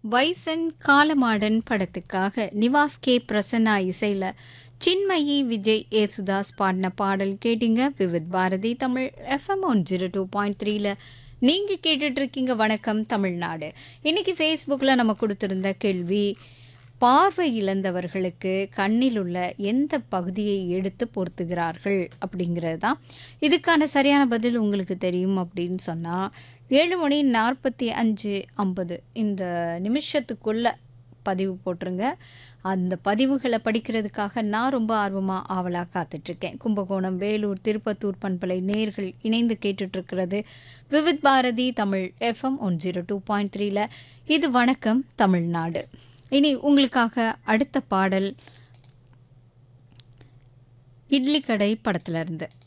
வைசன் காலமாடன் படத்துக்காக நிவாஸ் கே பிரசன்னா இசையில் சின்மயி விஜய் ஏசுதாஸ் பாடின பாடல் கேட்டீங்க Vividh Bharati Tamil FM one zero two point த்ரீல நீங்கள் கேட்டுட்ருக்கீங்க வணக்கம் தமிழ்நாடு இன்றைக்கி ஃபேஸ்புக்கில் நம்ம கொடுத்துருந்த கேள்வி பார்வை இழந்தவர்களுக்கு கண்ணில் உள்ள எந்த பகுதியை எடுத்து பொருத்துகிறார்கள் அப்படிங்கிறது தான் இதுக்கான சரியான பதில் உங்களுக்கு தெரியும் அப்படின்னு சொன்னால் ஏழு மணி நாற்பத்தி அஞ்சு ஐம்பது இந்த நிமிஷத்துக்குள்ள பதிவு போட்டுருங்க அந்த பதிவுகளை படிக்கிறதுக்காக நான் ரொம்ப ஆர்வமாக ஆவலாக காத்துட்ருக்கேன் கும்பகோணம் வேலூர் திருப்பத்தூர் பண்பலை நேர்கள் இணைந்து கேட்டுட்ருக்கிறது Vividh Bharati Tamil FM one zero two point த்ரீல இது வணக்கம் தமிழ்நாடு இனி உங்களுக்காக அடுத்த பாடல் இட்லி கடை படத்துல இருந்து